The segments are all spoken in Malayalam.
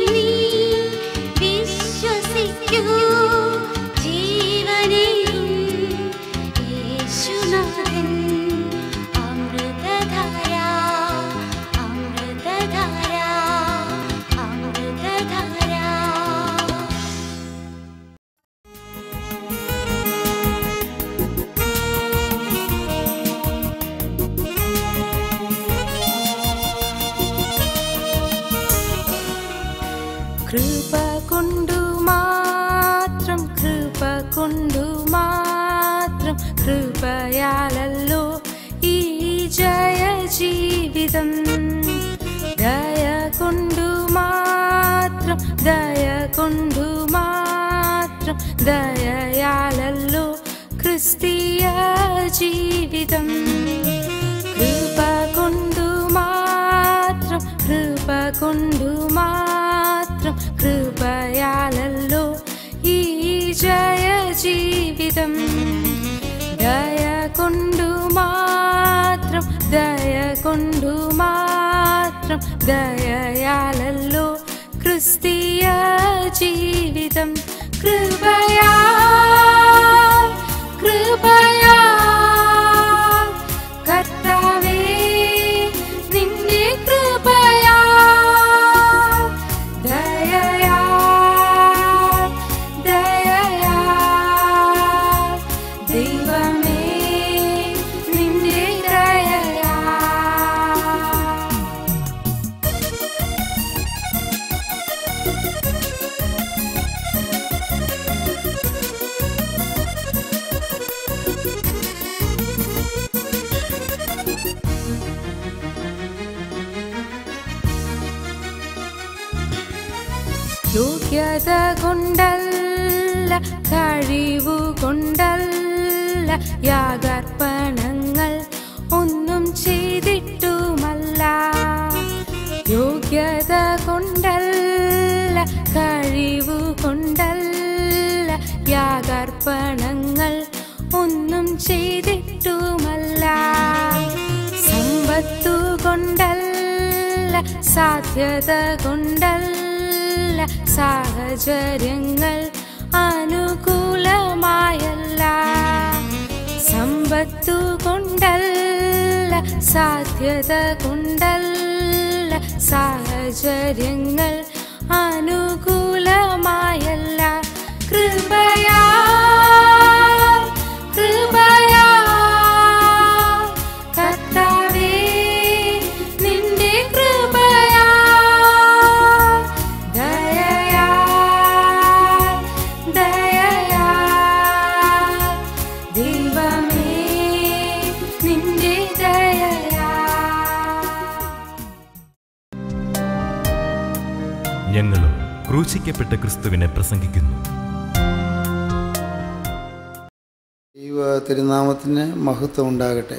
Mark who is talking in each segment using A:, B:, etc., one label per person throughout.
A: നീ വിശ്വസിക്കൂ ജീവനെയും യേശുനാഥൻ അമൃതധാര അമൃതധാര അമൃതധാര
B: കൃപ കൊണ്ടു മാത്രം കൃപ കൊണ്ടു മാത്രം കൃപയാലല്ലോ ഈ ജയ ജീവിതം ദയ കൊണ്ടു മാത്രം ദയ കൊണ്ടു മാത്രം ദയയാലല്ലോ ക്രിസ്തീയ ജീവിതം കൃപ കൊണ്ടു മാത്രം കൃപ കൊണ്ടു മാത്രം കൃപയാലല്ലോ ഈ ജയ ജീവിതം ദയ കൊണ്ടു മാത്രം ദയ കൊണ്ടു മാത്രം ദയയാലല്ലോ ക്രിസ്തീയ ജീവിതം കൃപയാ കൃപയാ കർത്താവേ നിന്റെ കൃപയാ ദയയാ ദയയാ ദൈവമേ നിന്റെ ദയയാ യോഗ്യത കൊണ്ടല്ല കഴിവു കൊണ്ടല്ല യാഗർപ്പണങ്ങൾ ഒന്നും ചെയ്തിട്ടുമല്ല യോഗ്യത കൊണ്ടല്ല കഴിവു കൊണ്ടല്ല യാഗർപ്പണങ്ങൾ ഒന്നും ചെയ്തിട്ടുമല്ല സമ്പത്തു കൊണ്ടല്ല സാധ്യത കൊണ്ടല്ല സാഹചര്യങ്ങൾ അനുകൂലമായല്ല സമ്പത്തു കൊണ്ടല്ല സാധ്യത കൊണ്ടല്ല സാഹചര്യങ്ങൾ അനുകൂലമായല്ല കൃപയാ കൃപയാ കർത്താവേ നിന്റെ കൃപയാ ദയയാ ദയയാ ദൈവമേ നിന്റെ ദയയാ
C: ഞങ്ങളും ക്രൂശിക്കപ്പെട്ട ക്രിസ്തുവിനെ പ്രസംഗിക്കുന്നു
D: ദൈവ തിരുനാമത്തിന് മഹത്വം ഉണ്ടാകട്ടെ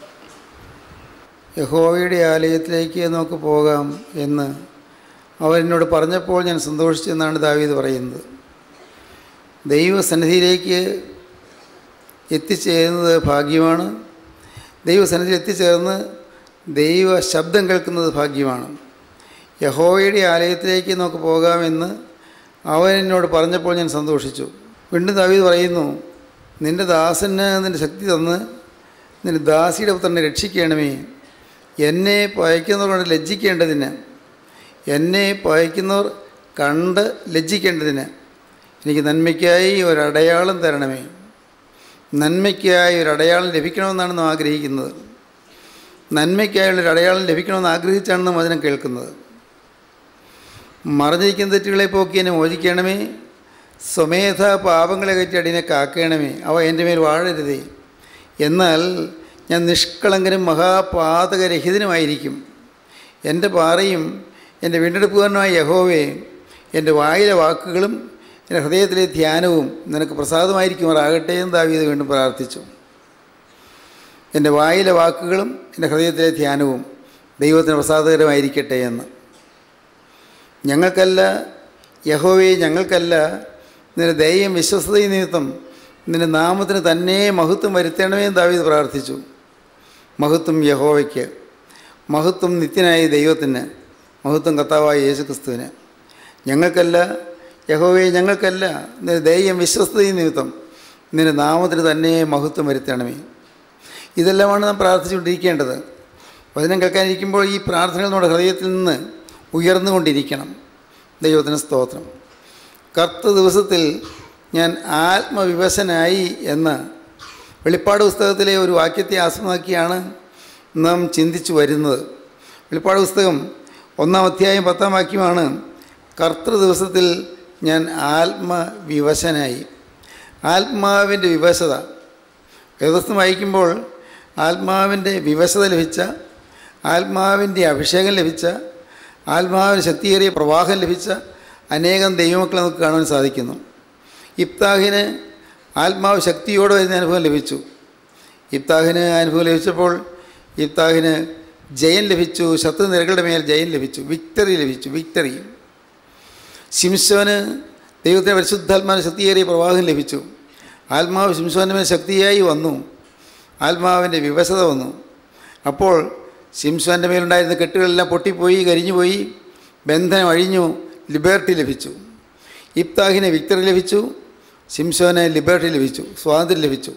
D: യഹോവയുടെ ആലയത്തിലേക്ക് നമുക്ക് പോകാം എന്ന് അവരെന്നോട് പറഞ്ഞപ്പോൾ ഞാൻ സന്തോഷിച്ചു എന്നാണ് ദാവീദ് പറയുന്നത് ദൈവസന്നിധിയിലേക്ക് എത്തിച്ചേരുന്നത് ഭാഗ്യമാണ് ദൈവസന്നിധിയിൽ എത്തിച്ചേർന്ന് ദൈവ ശബ്ദം കേൾക്കുന്നത് ഭാഗ്യമാണ് യഹോവയുടെ ആലയത്തിലേക്ക് നമുക്ക് പോകാമെന്ന് അവൻ എന്നോട് പറഞ്ഞപ്പോൾ ഞാൻ സന്തോഷിച്ചു വീണ്ടും ദാവീദ് പറയുന്നു നിന്റെ ദാസന് നിന്റെ ശക്തി തന്ന് നിന്റെ ദാസിയുടെ പുത്രനെ രക്ഷിക്കണമേ എന്നെ പയക്കുന്നവർ കൊണ്ട് ലജ്ജിക്കേണ്ടതിന് എന്നെ പയക്കുന്നവർ കണ്ട് ലജ്ജിക്കേണ്ടതിന് എനിക്ക് നന്മയ്ക്കായി ഒരടയാളം തരണമേ നന്മയ്ക്കായി ഒരു അടയാളം ലഭിക്കണമെന്നാണ് നാം ആഗ്രഹിക്കുന്നത് നന്മയ്ക്കായുള്ള ഒരു അടയാളം ലഭിക്കണമെന്ന് ആഗ്രഹിച്ചാണ് നാം വചനം കേൾക്കുന്നത് മറഞ്ഞിരിക്കുന്ന തെറ്റുകളെ പോക്കി എന്നെ മോചിക്കണമേ സ്വമേധ പാപങ്ങളെ കയറ്റി അടിനെ കാക്കണമേ അവ എൻ്റെ മേൽ വാഴരുതേ എന്നാൽ ഞാൻ നിഷ്കളങ്കനും മഹാപാതകരഹിതനുമായിരിക്കും എൻ്റെ പാറയും എൻ്റെ വീണ്ടെടുപ്പുകാരനുമായ യഹോവേ എൻ്റെ വായിലെ വാക്കുകളും എൻ്റെ ഹൃദയത്തിലെ ധ്യാനവും നിനക്ക് പ്രസാദമായിരിക്കുമാറാകട്ടെ എന്ന് ദാവീദ് വീണ്ടും പ്രാർത്ഥിച്ചു എൻ്റെ വായിലെ വാക്കുകളും എൻ്റെ ഹൃദയത്തിലെ ധ്യാനവും ദൈവത്തിന് പ്രസാദകരമായിരിക്കട്ടെ എന്ന് ഞങ്ങൾക്കല്ല യഹോവേ ഞങ്ങൾക്കല്ല നിന്റെ ദയയും വിശ്വസ്തയും നിമിത്തം നിന്റെ നാമത്തിന് തന്നെ മഹത്വം വരുത്തണമേ എന്ന് ദാവീദ് പ്രാർത്ഥിച്ചു മഹത്വം യഹോവയ്ക്ക് മഹത്വം നിത്യനായ ദൈവത്തിന് മഹത്വം കർത്താവായ യേശുക്രിസ്തുവിന് ഞങ്ങൾക്കല്ല യഹോവയെ ഞങ്ങൾക്കല്ല നിന്റെ ദൈവം വിശ്വസ്തയും നിമിത്തം നിന്റെ നാമത്തിന് തന്നെ മഹത്വം വരുത്തണമേ ഇതെല്ലാമാണ് നാം പ്രാർത്ഥിച്ചുകൊണ്ടിരിക്കേണ്ടത് വചനം കേൾക്കാനിരിക്കുമ്പോൾ ഈ പ്രാർത്ഥനകൾ നമ്മുടെ ഹൃദയത്തിൽ നിന്ന് ഉയർന്നുകൊണ്ടിരിക്കണം ദൈവത്തിന് സ്തോത്രം കർത്ത ദിവസത്തിൽ ഞാൻ ആത്മവിവശനായി എന്ന് വെളിപ്പാട് പുസ്തകത്തിലെ ഒരു വാക്യത്തെ ആസ്പദമാക്കിയാണ് നാം ചിന്തിച്ചു വരുന്നത് വെളിപ്പാട് പുസ്തകം ഒന്നാം അധ്യായം പത്താം വാക്യമാണ് കർത്തൃ ദിവസത്തിൽ ഞാൻ ആത്മവിവശനായി ആത്മാവിൻ്റെ വിവശത വേദസ്ഥം വായിക്കുമ്പോൾ ആത്മാവിൻ്റെ വിവശത ലഭിച്ച ആത്മാവിൻ്റെ അഭിഷേകം ലഭിച്ച ആത്മാവിന് ശക്തിയേറിയ പ്രവാഹം ലഭിച്ച അനേകം ദൈവമക്കളെ നമുക്ക് കാണാൻ സാധിക്കുന്നു ഇബ്താഹിന് ആത്മാവ് ശക്തിയോടെ വരുന്ന അനുഭവം ലഭിച്ചു ഇബ്താഹിന് അനുഭവം ലഭിച്ചപ്പോൾ ഇബ്താഹിന് ജയം ലഭിച്ചു ശത്രു നിരകളുടെ മേൽ ജയം ലഭിച്ചു വിക്ടറി ലഭിച്ചു വിക്ടറി ശിംശോന് ദൈവത്തിൻ്റെ പരിശുദ്ധാത്മാവിന് ശക്തിയേറിയ പ്രവാഹം ലഭിച്ചു ആത്മാവ് ശിംശോൻ്റെ മേൽ ശക്തിയായി വന്നു ആത്മാവിൻ്റെ വിവശത വന്നു അപ്പോൾ ശിംശോൻ്റെ മേലുണ്ടായിരുന്ന കെട്ടുകളെല്ലാം പൊട്ടിപ്പോയി കരിഞ്ഞുപോയി ബന്ധനം അഴിഞ്ഞു ലിബേർട്ടി ലഭിച്ചു ഇബ്താഹിന് വിക്ടറി ലഭിച്ചു ശിംശോന് ലിബേർട്ടി ലഭിച്ചു സ്വാതന്ത്ര്യം ലഭിച്ചു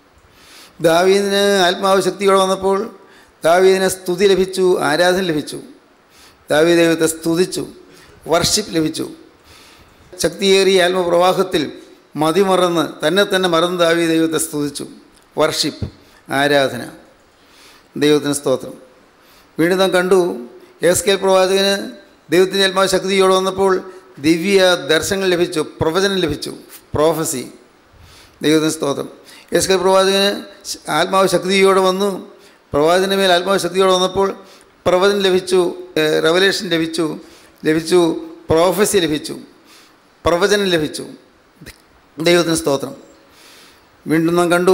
D: ദാവീദിന് ആത്മാവ് ശക്തിയോടെ വന്നപ്പോൾ ദാവീദിന് സ്തുതി ലഭിച്ചു ആരാധന ലഭിച്ചു ദാവീദ് ദൈവത്തെ സ്തുതിച്ചു വർഷിപ്പ് ലഭിച്ചു ശക്തിയേറിയ ആത്മപ്രവാഹത്തിൽ മതിമറന്ന് തന്നെ തന്നെ മറന്ന് ദാവീദ് ദൈവത്തെ സ്തുതിച്ചു വർഷിപ്പ് ആരാധന ദൈവത്തിന് സ്തോത്രം വീണ്ടും നാം കണ്ടു എസ് കെ പ്രവാചകന് ദൈവത്തിൻ്റെ ആത്മാവ് ശക്തിയോടെ വന്നപ്പോൾ ദിവ്യ ദർശനങ്ങൾ ലഭിച്ചു പ്രവചനം ലഭിച്ചു പ്രോഫസി ദൈവത്തിന് സ്തോത്രം എസ് കെ പ്രവാചകന് ആത്മാവ് ശക്തിയോടെ വന്നു പ്രവാചകൻ്റെ മേൽ ആത്മാവ് ശക്തിയോടെ വന്നപ്പോൾ പ്രവചനം ലഭിച്ചു റെവലേഷൻ ലഭിച്ചു ലഭിച്ചു പ്രോഫസി ലഭിച്ചു പ്രവചനം ലഭിച്ചു ദൈവത്തിന് സ്തോത്രം വീണ്ടും നാം കണ്ടു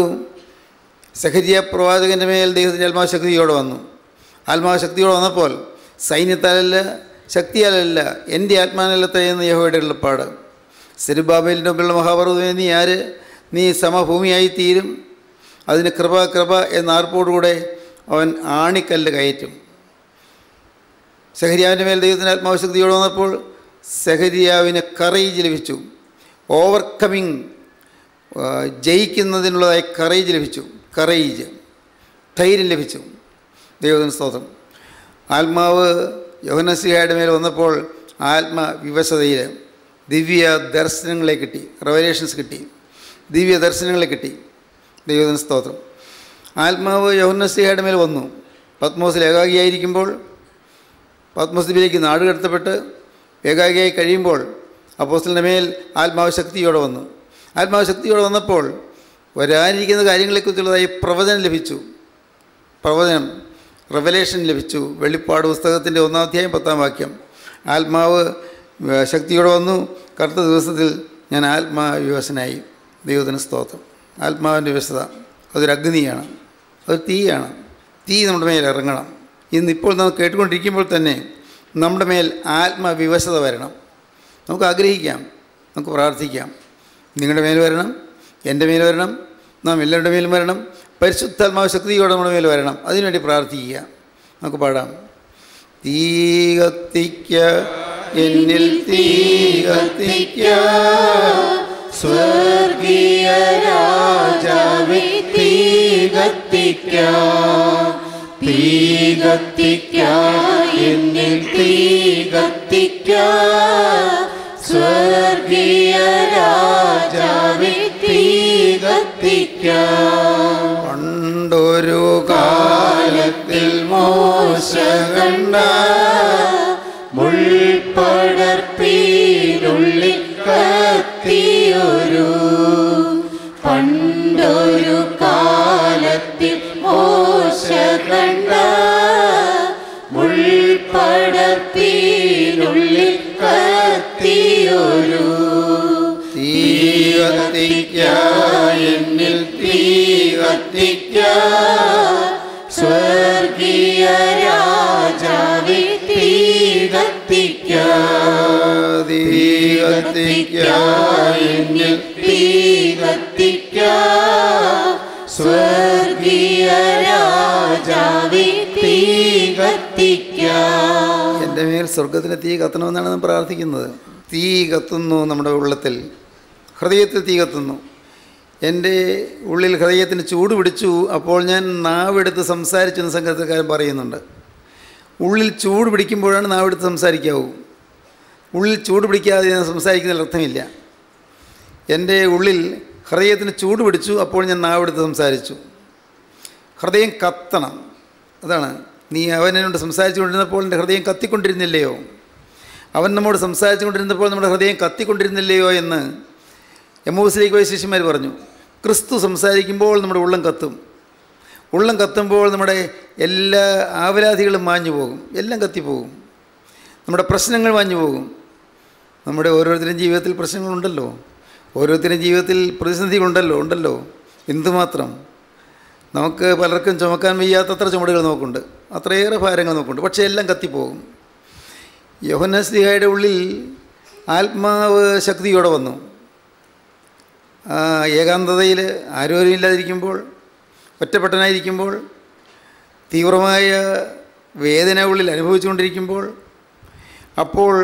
D: സഹരിയ പ്രവാചകൻ്റെ മേൽ ദൈവത്തിൻ്റെ ആത്മാവ് ശക്തിയോടെ വന്നു ആത്മാവ് ശക്തിയോടെ വന്നപ്പോൾ സൈന്യത്താലല്ല ശക്തിയാലല്ല എൻ്റെ ആത്മാനല്ലത്തെ എന്ന് യഹോയുടെ ഉള്ളപ്പാട് സെരുബാബേലിൻ്റെ മുമ്പിലുള്ള മഹാപർവ്വതമേ നീ ആര് നീ സമഭൂമിയായി തീരും അതിന് കൃപ കൃപ എന്ന ആർപ്പോടുകൂടെ അവൻ ആണിക്കല്ല് കയറ്റും സെഹരിയാവിൻ്റെ മേൽ ദൈവത്തിൻ്റെ ആത്മാവശക്തിയോടെ വന്നപ്പോൾ സെഹരിയാവിന് കറേജ് ലഭിച്ചു ഓവർകമ്മിങ് ജയിക്കുന്നതിനുള്ളതായ കറേജ് ലഭിച്ചു കറേജ് ധൈര്യം ലഭിച്ചു ദൈവത്തിന് സ്തോത്രം ആത്മാവ് യോഹനസിഹയുടെ മേൽ വന്നപ്പോൾ ആത്മവിവശതയിൽ ദിവ്യ ദർശനങ്ങളെ കിട്ടി റെവലേഷൻസ് കിട്ടി ദിവ്യ ദർശനങ്ങളെ കിട്ടി ദൈവത്തിന് സ്തോത്രം ആത്മാവ് യോഹനസിഹയുടെ മേൽ വന്നു പത്മോസിൽ ഏകാഗിയായിരിക്കുമ്പോൾ പത്മസ്ദ്വീപിലേക്ക് നാട് കടത്തപ്പെട്ട് ഏകാഗിയായി കഴിയുമ്പോൾ അപ്പോസ്റ്റലിൻ്റെ മേൽ ആത്മാവ് ശക്തിയോടെ വന്നു ആത്മാവ് ശക്തിയോടെ വന്നപ്പോൾ വരാനിരിക്കുന്ന കാര്യങ്ങളെക്കുറിച്ചുള്ളതായി പ്രവചനം ലഭിച്ചു പ്രവചനം റെവലേഷൻ ലഭിച്ചു വെളിപ്പാട് പുസ്തകത്തിൻ്റെ ഒന്നാം അധ്യായം പത്താം വാക്യം ആത്മാവ് ഏഹ്, ശക്തിയോടെ വന്നു കറുത്ത ദിവസത്തിൽ ഞാൻ ആത്മാവിവശനായി ദൈവത്തിന് സ്തോത്രം ആത്മാവിൻ്റെ വിവശത അതൊരു അഗ്നിയാണ് അത് തീയാണ് തീ നമ്മുടെ മേൽ ഇറങ്ങണം ഇന്നിപ്പോൾ നാം കേട്ടുകൊണ്ടിരിക്കുമ്പോൾ തന്നെ നമ്മുടെ മേൽ ആത്മവിവശത വരണം നമുക്ക് ആഗ്രഹിക്കാം നമുക്ക് പ്രാർത്ഥിക്കാം നിങ്ങളുടെ മേൽ വരണം എൻ്റെ മേൽ വരണം നാം എല്ലാവരുടെ മേലും വരണം പരിശുദ്ധാത്മാവ് ശക്തിയോടെ നമ്മുടെ മേൽ വരണം അതിനുവേണ്ടി പ്രാർത്ഥിക്കുക നമുക്ക് പാടാം തീ കത്തിക്ക എന്നിൽ തീ കത്തിക്ക
A: സ്വർഗീയ രാജാവേ തീ കത്തിക്ക തീ കത്തിക്ക എന്നിൽ തീ കത്തിക്ക സ്വർഗീയ രാജാവേ തീ കത്തിക്ക
D: പണ്ടൊരു കാലത്തിൽ മോശ കണ്ട
A: മുൾപ്പടർപ്പീനുള്ളിൽ കത്തിയൊരു പണ്ടൊരു കാലത്തിൽ മോശ കണ്ട മുൾപ്പടർപ്പീനുള്ളിൽ കത്തിയൊരു
D: തീ കത്തിക്ക എന്നിൽ തീ കത്തിക്ക
A: സ്വർഗീയ രാജാവേ തീ കത്തിക്ക
D: തീ കത്തിക്ക എന്നിൽ
A: തീ കത്തിക്ക സ്വർഗീയ രാജാവേ തീ കത്തിക്ക
D: എൻ്റെ മേൽ സ്വർഗത്തിലെ തീ കത്തണമെന്നാണ് നാം പ്രാർത്ഥിക്കുന്നത് തീ കത്തുന്നു നമ്മുടെ ഉള്ളത്തിൽ ഹൃദയത്തിൽ തീ കത്തുന്നു എൻ്റെ ഉള്ളിൽ ഹൃദയത്തിന് ചൂട് പിടിച്ചു അപ്പോൾ ഞാൻ നാവെടുത്ത് സംസാരിച്ചു എന്ന് സംഘത്തക്കാരൻ പറയുന്നുണ്ട് ഉള്ളിൽ ചൂട് പിടിക്കുമ്പോഴാണ് നാവെടുത്ത് സംസാരിക്കാവൂ ഉള്ളിൽ ചൂട് പിടിക്കാതെ ഞാൻ സംസാരിക്കുന്നതിൽ അർത്ഥമില്ല എൻ്റെ ഉള്ളിൽ ഹൃദയത്തിന് ചൂട് പിടിച്ചു അപ്പോൾ ഞാൻ നാവെടുത്ത് സംസാരിച്ചു ഹൃദയം കത്തണം അതാണ് നീ അവനോട് സംസാരിച്ചു കൊണ്ടിരുന്നപ്പോൾ എൻ്റെ ഹൃദയം കത്തിക്കൊണ്ടിരുന്നില്ലയോ അവൻ നമ്മോട് സംസാരിച്ചു കൊണ്ടിരുന്നപ്പോൾ നമ്മുടെ ഹൃദയം കത്തിക്കൊണ്ടിരുന്നില്ലയോ എന്ന് എമ്മൂസിലേക്ക് പോയ ശിഷ്യന്മാർ പറഞ്ഞു ക്രിസ്തു സംസാരിക്കുമ്പോൾ നമ്മുടെ ഉള്ളം കത്തും ഉള്ളം കത്തുമ്പോൾ നമ്മുടെ എല്ലാ ആവലാധികളും മാഞ്ഞു പോകും എല്ലാം കത്തിപ്പോകും നമ്മുടെ പ്രശ്നങ്ങൾ മാഞ്ഞു പോകും നമ്മുടെ ഓരോരുത്തരും ജീവിതത്തിൽ പ്രശ്നങ്ങളുണ്ടല്ലോ ഓരോരുത്തരും ജീവിതത്തിൽ പ്രതിസന്ധികളുണ്ടല്ലോ ഉണ്ടല്ലോ എന്തുമാത്രം നമുക്ക് പലർക്കും ചുമക്കാൻ വയ്യാത്തത്ര ചുമടുകൾ നോക്കുന്നുണ്ട് അത്രയേറെ ഭാരങ്ങൾ നോക്കുന്നുണ്ട് പക്ഷേ എല്ലാം കത്തിപ്പോകും യോഹനസ്ലിഹയുടെ ഉള്ളിൽ ആത്മാവ് ശക്തിയോടെ വന്നു ആ ഏകാന്തതയിൽ ആരോഗ്യമില്ലാതിരിക്കുമ്പോൾ ഒറ്റപ്പെട്ടനായിരിക്കുമ്പോൾ തീവ്രമായ വേദന ഉള്ളിൽ അനുഭവിച്ചുകൊണ്ടിരിക്കുമ്പോൾ അപ്പോൾ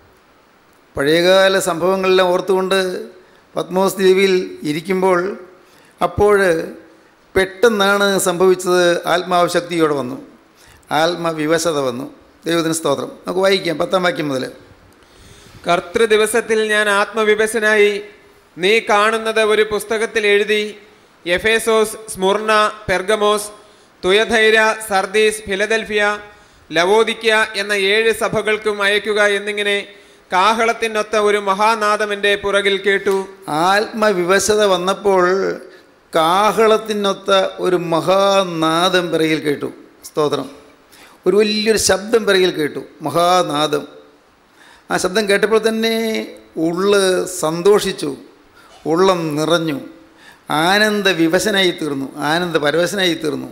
D: പഴയകാല സംഭവങ്ങളെല്ലാം ഓർത്തുകൊണ്ട് പത്മോസ് ദ്വീപിൽ ഇരിക്കുമ്പോൾ അപ്പോൾ പെട്ടെന്നാണ് സംഭവിച്ചത് ആത്മാവ് ശക്തിയോടെ വന്നു ആത്മവിവശത വന്നു ദൈവത്തിന് സ്തോത്രം നമുക്ക് വായിക്കാം പത്താം വാക്യം മുതൽ
E: കർത്തൃ ദിവസത്തിൽ ഞാൻ ആത്മവിഭസനായി നീ കാണുന്നത് ഒരു പുസ്തകത്തിൽ എഴുതി Ephesus Smyrna Pergamos Thyatira Sardis Philadelphia Laodicea എന്ന ഏഴ് സഭകൾക്കും അയക്കുക എന്നിങ്ങനെ കാഹളത്തിനൊത്ത ഒരു മഹാനാദം എൻ്റെ പുറകിൽ കേട്ടു
D: ആത്മവിവശത വന്നപ്പോൾ കാഹളത്തിനൊത്ത ഒരു മഹാനാദം പിറകിൽ കേട്ടു സ്തോത്രം ഒരു വലിയൊരു ശബ്ദം പിറകിൽ കേട്ടു മഹാനാദം ആ ശബ്ദം കേട്ടപ്പോൾ തന്നെ ഉള്ള് സന്തോഷിച്ചു ഉള്ളം നിറഞ്ഞു ആനന്ദ വിവശനായി തീർന്നു ആനന്ദ പരവശനായി തീർന്നു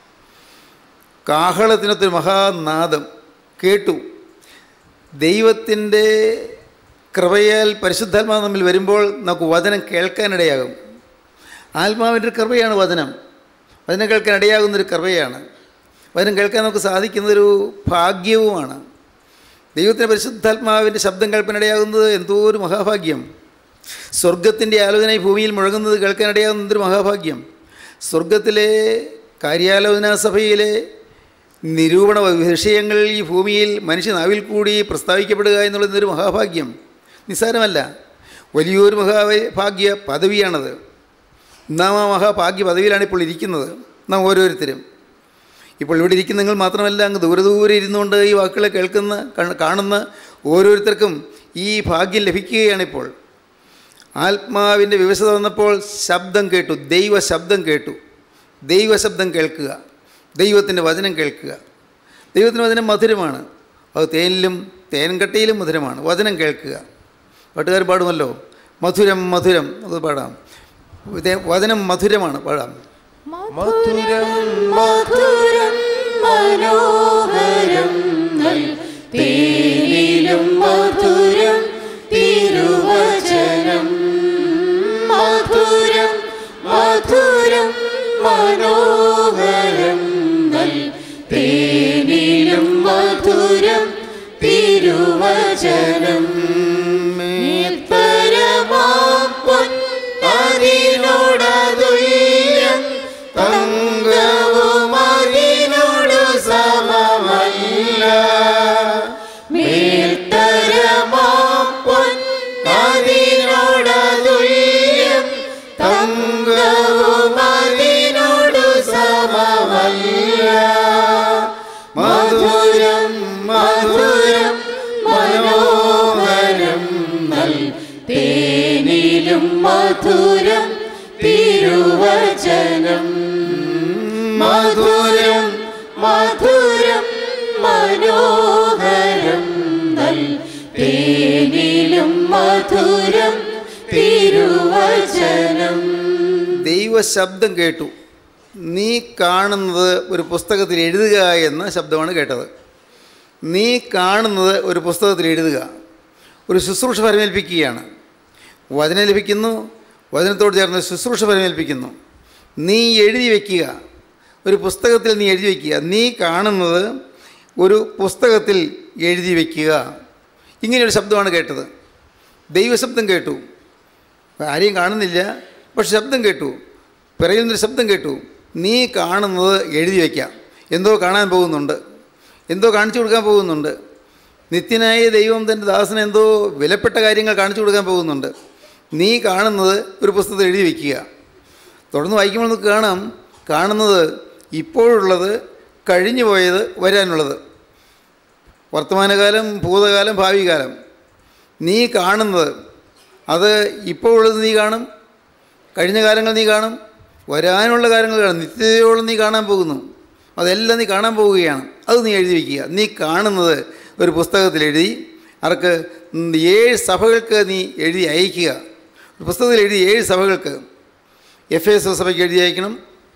D: കാഹളത്തിനൊത്തൊരു മഹാനാദം കേട്ടു ദൈവത്തിൻ്റെ കൃപയാൽ പരിശുദ്ധാത്മാവ് തമ്മിൽ വരുമ്പോൾ നമുക്ക് വചനം കേൾക്കാനിടയാകും ആത്മാവിൻ്റെ ഒരു കൃപയാണ് വചനം വചനം കേൾക്കാൻ ഇടയാകുന്നൊരു കൃപയാണ് വചനം കേൾക്കാൻ നമുക്ക് സാധിക്കുന്നതൊരു ഭാഗ്യവുമാണ് ദൈവത്തിൻ്റെ പരിശുദ്ധാത്മാവിൻ്റെ ശബ്ദം കേൾക്കാനിടയാകുന്നത് എന്തോ ഒരു മഹാഭാഗ്യം സ്വർഗത്തിൻ്റെ ആലോചന ഈ ഭൂമിയിൽ മുഴങ്ങുന്നത് കേൾക്കാനിടയാകുന്ന എന്തൊരു മഹാഭാഗ്യം സ്വർഗത്തിലെ കാര്യാലോചനാ സഭയിലെ നിരൂപണ വിഷയങ്ങൾ ഈ ഭൂമിയിൽ മനുഷ്യനാവിൽ കൂടി പ്രസ്താവിക്കപ്പെടുക എന്നുള്ളത് ഒരു മഹാഭാഗ്യം നിസ്സാരമല്ല വലിയൊരു മഹാഭാഗ്യ പദവിയാണത് നാം ആ മഹാഭാഗ്യ പദവിയിലാണ് ഇപ്പോൾ ഇരിക്കുന്നത് നാം ഓരോരുത്തരും ഇപ്പോൾ ഇവിടെ ഇരിക്കുന്ന നിങ്ങൾ മാത്രമല്ല അങ്ങ് ദൂരെ ദൂരെ ഇരുന്നുകൊണ്ട് ഈ വാക്കുകളെ കേൾക്കുന്ന കണ്- കാണുന്ന ഓരോരുത്തർക്കും ഈ ഭാഗ്യം ലഭിക്കുകയാണിപ്പോൾ ആത്മാവിൻ്റെ വിവശത വന്നപ്പോൾ ശബ്ദം കേട്ടു ദൈവ ശബ്ദം കേട്ടു ദൈവശബ്ദം കേൾക്കുക ദൈവത്തിൻ്റെ വചനം കേൾക്കുക ദൈവത്തിൻ്റെ വചനം മധുരമാണ് അത് തേനിലും തേൻകട്ടയിലും മധുരമാണ് വചനം കേൾക്കുക പാട്ടുകാർ പാടുമല്ലോ മധുരം മധുരം അത് പാടാം ഇത് വചനം മധുരമാണ് പാടാം
A: മധുരം മധുരം മനോഹരം നൽ തേനിലും മധുരം തിരുവചനം മധുരം മധുരം മനോഹരം നൽ തേനിലും മധുരം തിരുവചനം മേൽത്തരമാപ്പൊൻ അതിനോടതുല്യം തങ്കവും അതിനോട് സമമല്ല മേൽത്തരമാപ്പൊൻ അതിനോടതുല്യം തങ്കവും അതിനോട് സമമല്ല മധുരം മധുരം മനോഹരം നൽ തേനിലും മധുരം തിരുവചനം മധുരം മധുരം മനോഹരം നൽ തേനിലും മധുരം തിരുവചനം
D: ദൈവശബ്ദം കേട്ടു നീ കാണുന്നത് ഒരു പുസ്തകത്തിൽ എഴുതുക എന്ന ശബ്ദമാണ് കേട്ടത് നീ കാണുന്നത് ഒരു പുസ്തകത്തിൽ എഴുതുക ഒരു ശുശ്രൂഷ പരമേൽപ്പിക്കുകയാണ് വചനം ലഭിക്കുന്നു വചനത്തോട് ചേർന്ന് ശുശ്രൂഷ പരമേൽപ്പിക്കുന്നു നീ എഴുതി വയ്ക്കുക ഒരു പുസ്തകത്തിൽ നീ എഴുതി വയ്ക്കുക നീ കാണുന്നത് ഒരു പുസ്തകത്തിൽ എഴുതി വയ്ക്കുക ഇങ്ങനെയൊരു ശബ്ദമാണ് കേട്ടത് ദൈവശബ്ദം കേട്ടു ആരെയും കാണുന്നില്ല പക്ഷെ ശബ്ദം കേട്ടു പിറകിൽ നിന്നൊരു ശബ്ദം കേട്ടു നീ കാണുന്നത് എഴുതി വയ്ക്കാം എന്തോ കാണാൻ പോകുന്നുണ്ട് എന്തോ കാണിച്ചു കൊടുക്കാൻ പോകുന്നുണ്ട് നിത്യനായ ദൈവം തൻ്റെ ദാസന് എന്തോ വിലപ്പെട്ട കാര്യങ്ങൾ കാണിച്ചു കൊടുക്കാൻ പോകുന്നുണ്ട് നീ കാണുന്നത് ഒരു പുസ്തകത്തിൽ എഴുതി വയ്ക്കുക തുടർന്ന് വായിക്കുമ്പോൾ നമുക്ക് കാണാം കാണുന്നത് ഇപ്പോഴുള്ളത് കഴിഞ്ഞു പോയത് വരാനുള്ളത് വർത്തമാനകാലം ഭൂതകാലം ഭാവി കാലം നീ കാണുന്നത് അത് ഇപ്പോഴുള്ളത് നീ കാണും കഴിഞ്ഞ കാലങ്ങൾ നീ കാണും വരാനുള്ള കാര്യങ്ങൾ കാണും നിത്യതയോളം നീ കാണാൻ പോകുന്നു അതെല്ലാം നീ കാണാൻ പോവുകയാണ് അത് നീ എഴുതി വയ്ക്കുക നീ കാണുന്നത് ഒരു പുസ്തകത്തിൽ എഴുതി അവർക്ക് ഏഴ് സഭകൾക്ക് നീ എഴുതി അയക്കുക ഒരു പുസ്തകത്തിൽ എഴുതി ഏഴ് സഭകൾക്ക് എഫ് എസ് സഭയ്ക്ക് എഴുതി അയക്കണം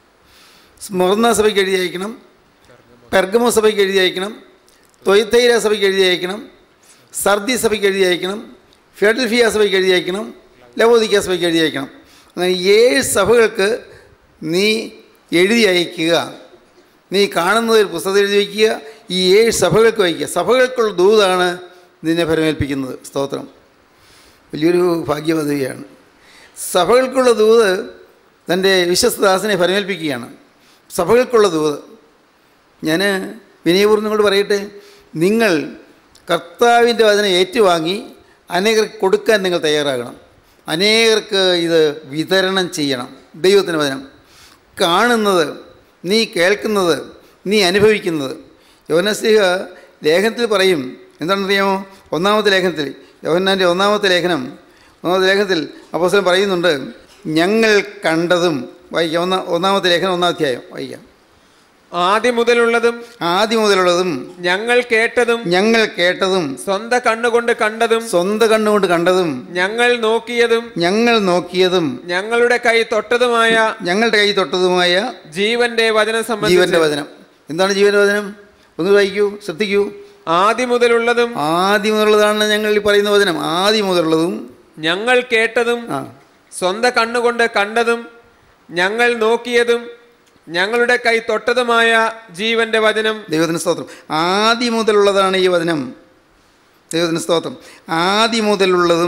D: സ്മർണ സഭയ്ക്ക് എഴുതി അയക്കണം പെർഗമോ സഭയ്ക്ക് എഴുതി അയക്കണം തൊയ്ത്തൈര സഭയ്ക്ക് എഴുതി അയക്കണം സർദി സഭയ്ക്ക് എഴുതി അയക്കണം ഫിലഡൽഫിയ സഭയ്ക്ക് എഴുതി അയക്കണം ലവോദിക്ക സഭയ്ക്ക് എഴുതി അയക്കണം അങ്ങനെ ഏഴ് സഭകൾക്ക് നീ എഴുതി അയക്കുക നീ കാണുന്നത് ഒരു പുസ്തകത്തിൽ എഴുതി വയ്ക്കുക ഈ ഏഴ് സഭകൾക്ക് വയ്ക്കുക സഭകൾക്കുള്ള ദൂതാണ് നിന്നെ ഫലമേൽപ്പിക്കുന്നത് സ്തോത്രം വലിയൊരു ഭാഗ്യപദവിയാണ് സഭകൾക്കുള്ള ദൂത് തൻ്റെ വിശ്വസ്തദാസനെ ഫലമേൽപ്പിക്കുകയാണ് സഭകൾക്കുള്ള ദൂത് ഞാൻ വിനയപൂർവ്വം നിങ്ങളോട് പറയട്ടെ നിങ്ങൾ കർത്താവിൻ്റെ വചനം ഏറ്റുവാങ്ങി അനേകർക്ക് കൊടുക്കാൻ നിങ്ങൾ തയ്യാറാകണം അനേകർക്ക് ഇത് വിതരണം ചെയ്യണം ദൈവത്തിൻ്റെ വചനം കാണുന്നത് നീ കേൾക്കുന്നത് നീ അനുഭവിക്കുന്നത് യോനസ്ലിഹ ലേഖനത്തിൽ പറയും എന്താണെന്നറിയാമോ ഒന്നാമത്തെ ലേഖനത്തിൽ യോഹന്നാൻ്റെ ഒന്നാമത്തെ ലേഖനം ഒന്നാമത്തെ ലേഖനത്തിൽ അപ്പോസ്തലൻ പറയുന്നുണ്ട് ഞങ്ങൾ കണ്ടതും വായിക്കാം ഒന്നാ ഒന്നാമത്തെ ലേഖനം ഒന്നാം അധ്യായം വായിക്കാം
E: ആദ്യം മുതലുള്ളതും
D: ആദ്യം മുതലുള്ളതും
E: ഞങ്ങൾ കേട്ടതും
D: ഞങ്ങൾ കേട്ടതും
E: സ്വന്തം കണ്ണുകൊണ്ട് കണ്ടതും
D: സ്വന്തം കണ്ണുകൊണ്ട് കണ്ടതും
E: ഞങ്ങൾ നോക്കിയതും
D: ഞങ്ങൾ നോക്കിയതും
E: ഞങ്ങളുടെ കൈ തൊട്ടതുമായ
D: ഞങ്ങളുടെ കൈ തൊട്ടതുമായ
E: ജീവന്റെ വചനം
D: ജീവന്റെ
E: സംബന്ധിച്ച്
D: വചനം എന്താണ് ജീവന്റെ വചനം ഒന്ന് വായിക്കൂ ശ്രദ്ധിക്കൂ
E: ആദ്യം മുതലുള്ളതും
D: ആദ്യം മുതലുള്ളതാണ് ഞങ്ങൾ ഈ പറയുന്ന വചനം ആദ്യം മുതലുള്ളതും
E: ഞങ്ങൾ കേട്ടതും
D: ആ
E: സ്വന്തം കണ്ണുകൊണ്ട് കണ്ടതും ഞങ്ങൾ നോക്കിയതും ഞങ്ങളുടെ കൈ തൊട്ടതുമായ ജീവന്റെ വചനം
D: ദൈവത്തിന് സ്തോത്രം ആദ്യം മുതലുള്ളതാണ് ഈ വചനം ദൈവത്തിന് സ്തോത്രം ആദ്യം മുതലുള്ളതും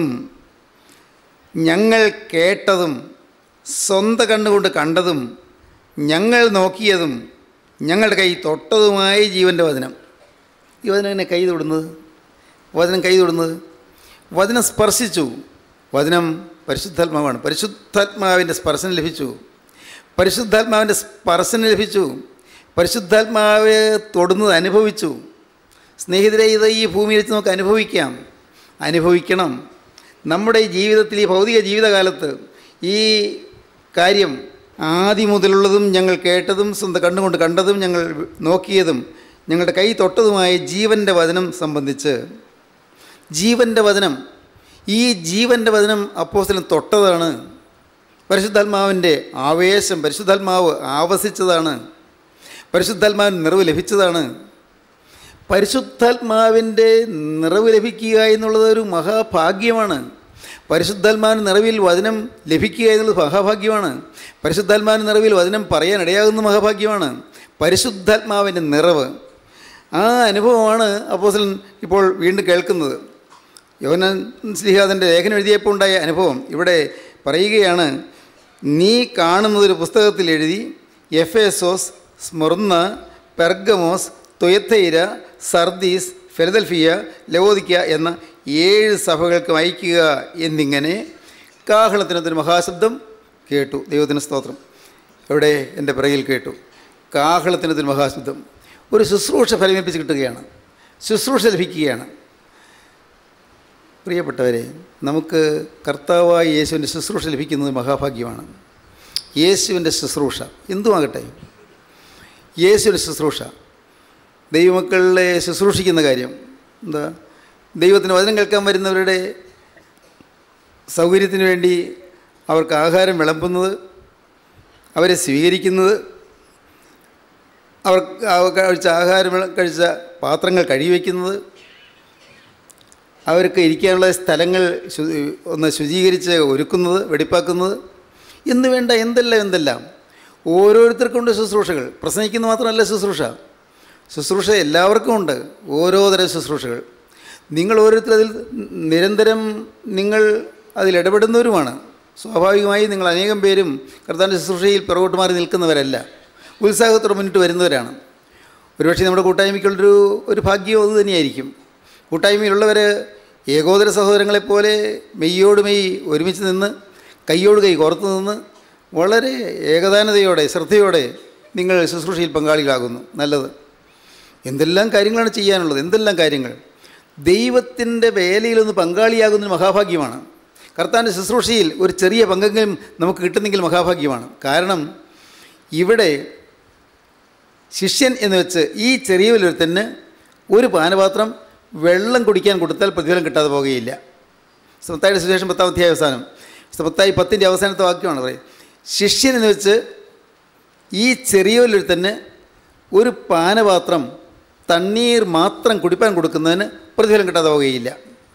D: ഞങ്ങൾ കേട്ടതും സ്വന്തം കണ്ണുകൊണ്ട് കണ്ടതും ഞങ്ങൾ നോക്കിയതും ഞങ്ങളുടെ കൈ തൊട്ടതുമായ ജീവൻ്റെ വചനം ഈ വചനം എങ്ങനെ കൈ തൊടുന്നത് വചനം കൈ തൊടുന്നത് വചനം സ്പർശിച്ചു വചനം പരിശുദ്ധാത്മാവാണ് പരിശുദ്ധാത്മാവിൻ്റെ സ്പർശനം ലഭിച്ചു പരിശുദ്ധാത്മാവിൻ്റെ സ്പർശനം ലഭിച്ചു പരിശുദ്ധാത്മാവ് തൊടുന്നത് അനുഭവിച്ചു സ്നേഹിതരെ ഇത് ഈ ഭൂമിയിൽ വെച്ച് നമുക്ക് അനുഭവിക്കാം അനുഭവിക്കണം നമ്മുടെ ഈ ജീവിതത്തിൽ ഈ ഭൗതിക ജീവിതകാലത്ത് ഈ കാര്യം ആദ്യം മുതലുള്ളതും ഞങ്ങൾ കേട്ടതും സ്വന്തം കണ്ണുകൊണ്ട് കണ്ടതും ഞങ്ങൾ നോക്കിയതും ഞങ്ങളുടെ കൈ തൊട്ടതുമായ ജീവൻ്റെ വചനം സംബന്ധിച്ച് ജീവൻ്റെ വചനം ഈ ജീവൻ്റെ വചനം അപ്പോസ്തലൻ തൊട്ടതാണ് പരിശുദ്ധാത്മാവിൻ്റെ ആവേശം പരിശുദ്ധാത്മാവ് ആവസിച്ചതാണ് പരിശുദ്ധാത്മാവിന് നിറവ് ലഭിച്ചതാണ് പരിശുദ്ധാത്മാവിൻ്റെ നിറവ് ലഭിക്കുക എന്നുള്ളത് ഒരു മഹാഭാഗ്യമാണ് പരിശുദ്ധാത്മാവിന് നിറവിൽ വചനം ലഭിക്കുക എന്നുള്ളത് മഹാഭാഗ്യമാണ് പരിശുദ്ധാത്മാവിന് നിറവിൽ വചനം പറയാൻ ഇടയാകുന്ന മഹാഭാഗ്യമാണ് പരിശുദ്ധാത്മാവിൻ്റെ നിറവ് ആ അനുഭവമാണ് അപ്പോസലൻ ഇപ്പോൾ വീണ്ടും കേൾക്കുന്നത് യോഹന്നാൻ ശ്രീഹാദൻ്റെ ലേഖനം എഴുതിയപ്പോൾ ഉണ്ടായ അനുഭവം ഇവിടെ പറയുകയാണ് നീ കാണുന്നത് ഒരു പുസ്തകത്തിൽ എഴുതി Ephesus Smyrna Pergamos Thyatira Sardis Philadelphia Laodicea എന്ന ഏഴ് സഭകൾക്ക് അയക്കുക എന്നിങ്ങനെ കാഹളത്തിനൊരു മഹാശബ്ദം കേട്ടു ദൈവത്തിന് സ്തോത്രം ഇവിടെ എൻ്റെ പിറകിൽ കേട്ടു കാഹളത്തിനൊരു മഹാശബ്ദം ഒരു ശുശ്രൂഷ ഫലമേൽപ്പിച്ച് കിട്ടുകയാണ് ശുശ്രൂഷ ലഭിക്കുകയാണ് പ്രിയപ്പെട്ടവരെ നമുക്ക് കർത്താവായ യേശുവിൻ്റെ ശുശ്രൂഷ ലഭിക്കുന്നത് മഹാഭാഗ്യമാണ് യേശുവിൻ്റെ ശുശ്രൂഷ എന്തുമാകട്ടെ യേശുവിൻ്റെ ശുശ്രൂഷ ദൈവമക്കളെ ശുശ്രൂഷിക്കുന്ന കാര്യം എന്താ ദൈവത്തിന് വചനം കേൾക്കാൻ വരുന്നവരുടെ സൗകര്യത്തിന് വേണ്ടി അവർക്ക് ആഹാരം വിളമ്പുന്നത് അവരെ സ്വീകരിക്കുന്നത് അവർ അവർ കഴിച്ച ആഹാരം വിള- കഴിച്ച പാത്രങ്ങൾ കഴുകിവെക്കുന്നത് അവർക്ക് ഇരിക്കാനുള്ള സ്ഥലങ്ങൾ ശു- ഒന്ന് ശുചീകരിച്ച് ഒരുക്കുന്നത് വെടിപ്പാക്കുന്നത് എന്ന് വേണ്ട എന്തെല്ലാം എന്തെല്ലാം ഓരോരുത്തർക്കുണ്ട് ശുശ്രൂഷകൾ പ്രസംഗിക്കുന്ന മാത്രമല്ല ശുശ്രൂഷ ശുശ്രൂഷ എല്ലാവർക്കും ഉണ്ട് ഓരോ തരം ശുശ്രൂഷകൾ നിങ്ങൾ ഓരോരുത്തർ അതിൽ നിരന്തരം നിങ്ങൾ അതിൽ ഇടപെടുന്നവരുമാണ് സ്വാഭാവികമായി നിങ്ങൾ അനേകം പേരും കർത്താവിൻ്റെ ശുശ്രൂഷയിൽ പിറകോട്ട് മാറി നിൽക്കുന്നവരല്ല ഉത്സാഹത്തോടെ മുന്നിട്ട് വരുന്നവരാണ് ഒരുപക്ഷെ നമ്മുടെ കൂട്ടായ്മയ്ക്കുള്ളൊരു ഒരു ഭാഗ്യം അത് തന്നെയായിരിക്കും കൂട്ടായ്മയിലുള്ളവർ ഏകോദര സഹോദരങ്ങളെപ്പോലെ മെയ്യോട് മെയ് ഒരുമിച്ച് നിന്ന് കൈയോട് കൈ കോർത്ത് നിന്ന് വളരെ ഏകദാനതയോടെ ശ്രദ്ധയോടെ നിങ്ങൾ ശുശ്രൂഷയിൽ പങ്കാളികളാകുന്നു നല്ലത് എന്തെല്ലാം കാര്യങ്ങളാണ് ചെയ്യാനുള്ളത് എന്തെല്ലാം കാര്യങ്ങൾ ദൈവത്തിൻ്റെ വേലയിലൊന്ന് പങ്കാളിയാകുന്നതിന് മഹാഭാഗ്യമാണ് കർത്താവിൻ്റെ ശുശ്രൂഷയിൽ ഒരു ചെറിയ പങ്കെങ്കിലും നമുക്ക് കിട്ടുന്നെങ്കിൽ മഹാഭാഗ്യമാണ് കാരണം ഇവിടെ ശിഷ്യൻ എന്ന് വെച്ച് ഈ ചെറിയവരൊരുത്തന് ഒരു പാനപാത്രം വെള്ളം കുടിക്കാൻ കൊടുത്താൽ പ്രതിഫലം കിട്ടാതെ പോകുകയില്ല സമത്തായുടെ സുശേഷം പത്താം അധ്യായ അവസാനം സമത്തായി പത്തിൻ്റെ അവസാനത്തെ വാക്യമാണ് പറയും ശിഷ്യൻ എന്ന് വെച്ച് ഈ ചെറിയവരൊരുത്തന് ഒരു പാനപാത്രം തണ്ണീർ മാത്രം കുടിപ്പാൻ കൊടുക്കുന്നതിന് പ്രതിഫലം കിട്ടാതെ പോകുകയില്ല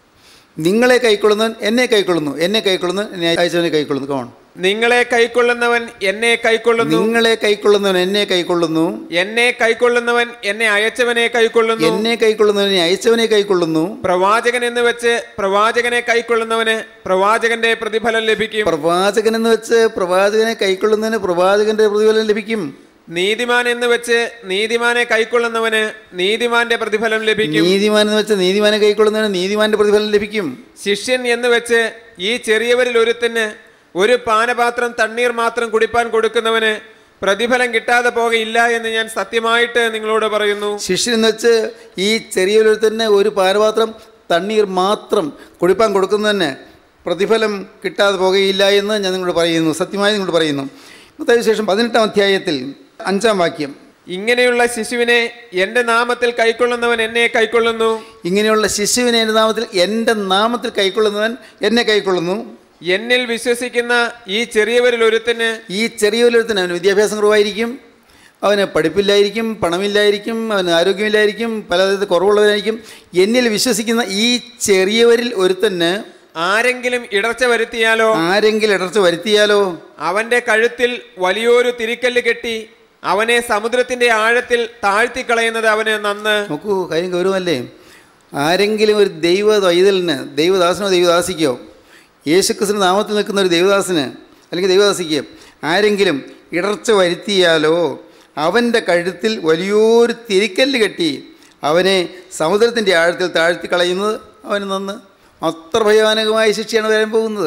D: നിങ്ങളെ കൈക്കൊള്ളുന്നവൻ എന്നെ കൈക്കൊള്ളുന്നു എന്നെ കൈക്കൊള്ളുന്നു എന്നെ അയച്ചവനെ കൈക്കൊള്ളുന്നു കോൺ
E: നിങ്ങളെ കൈക്കൊള്ളുന്നവൻ എന്നെ കൈക്കൊള്ളുന്നു
D: നിങ്ങളെ കൈക്കൊള്ളുന്നവൻ എന്നെ കൈക്കൊള്ളുന്നു
E: എന്നെ കൈക്കൊള്ളുന്നവൻ എന്നെ അയച്ചവനെ കൈക്കൊള്ളുന്നു
D: എന്നെ കൈക്കൊള്ളുന്നവനെ അയച്ചവനെ കൈക്കൊള്ളുന്നു
E: പ്രവാചകൻ എന്ന് വെച്ച് പ്രവാചകനെ കൈക്കൊള്ളുന്നവന് പ്രവാചകന്റെ പ്രതിഫലം ലഭിക്കും
D: പ്രവാചകൻ എന്ന് വെച്ച് പ്രവാചകനെ കൈക്കൊള്ളുന്നതിന് പ്രവാചകന്റെ പ്രതിഫലം ലഭിക്കും
E: നീതിമാൻ എന്ന് വെച്ച് നീതിമാനെ കൈക്കൊള്ളുന്നവന് നീതിമാന്റെ പ്രതിഫലം ലഭിക്കും
D: നീതിമാൻ എന്ന് വെച്ച് നീതിമാനെ കൈക്കൊള്ളുന്നതിന് നീതിമാന്റെ പ്രതിഫലം ലഭിക്കും
E: ശിഷ്യൻ എന്ന് വെച്ച് ഈ ചെറിയവരിൽ ഒരുത്തിന് ഒരു പാനപാത്രം തണ്ണീർ മാത്രം കുടിപ്പാൻ കൊടുക്കുന്നവന് പ്രതിഫലം കിട്ടാതെ പോകയില്ല എന്ന് ഞാൻ സത്യമായിട്ട് നിങ്ങളോട് പറയുന്നു
D: ശിഷ്യൻ എന്ന് വെച്ച് ഈ ചെറിയൊരു തന്നെ ഒരു പാനപാത്രം തണ്ണീർ മാത്രം കുടിപ്പാൻ കൊടുക്കുന്നതിന് പ്രതിഫലം കിട്ടാതെ പോകുകയില്ല എന്ന് ഞാൻ നിങ്ങളോട് പറയുന്നു സത്യമായി നിങ്ങളോട് പറയുന്നു മത്തായി ശേഷം പതിനെട്ടാം അധ്യായത്തിൽ അഞ്ചാം വാക്യം
E: ഇങ്ങനെയുള്ള ശിശുവിനെ എന്റെ നാമത്തിൽ കൈക്കൊള്ളുന്നവൻ എന്നെ കൈക്കൊള്ളുന്നു
D: ഇങ്ങനെയുള്ള ശിശുവിനെ എൻ്റെ നാമത്തിൽ എൻ്റെ നാമത്തിൽ കൈക്കൊള്ളുന്നവൻ എന്നെ കൈക്കൊള്ളുന്നു
E: എന്നിൽ വിശ്വസിക്കുന്ന ഈ ചെറിയവരിൽ ഒരുത്തിന്
D: ഈ ചെറിയൊരുത്തിന് അവന് വിദ്യാഭ്യാസം കുറവായിരിക്കും അവന് പഠിപ്പില്ലായിരിക്കും പണമില്ലായിരിക്കും അവന് ആരോഗ്യമില്ലായിരിക്കും പല വിധത്തിൽ കുറവുള്ളവരായിരിക്കും എന്നിൽ വിശ്വസിക്കുന്ന ഈ ചെറിയവരിൽ ഒരുത്തന്
E: ആരെങ്കിലും ഇടർച്ച വരുത്തിയാലോ
D: ആരെങ്കിലും ഇടർച്ച വരുത്തിയാലോ
E: അവന്റെ കഴുത്തിൽ വലിയൊരു തിരിക്കല്ല് കെട്ടി അവനെ സമുദ്രത്തിന്റെ ആഴത്തിൽ താഴ്ത്തിക്കളയുന്നത് അവന് നന്ന്
D: നോക്കൂ കാര്യം ഗൗരവമല്ലേ ആരെങ്കിലും ഒരു ദൈവ വൈതലിന് ദൈവദാസനോ ദൈവദാസിക്കോ യേശുക്രിസ്തു നാമത്തിൽ നിൽക്കുന്ന ഒരു ദൈവദാസന് അല്ലെങ്കിൽ ദൈവദാസിക്ക് ആരെങ്കിലും ഇടർച്ച വരുത്തിയാലോ അവൻ്റെ കഴുത്തിൽ വലിയൊരു തിരിക്കല്ല് കെട്ടി അവനെ സമുദ്രത്തിൻ്റെ ആഴത്തിൽ താഴ്ത്തി കളയുന്നത് അവന് നന്ന് അത്ര ഭയാനകമായ ശിക്ഷയാണ് വരാൻ പോകുന്നത്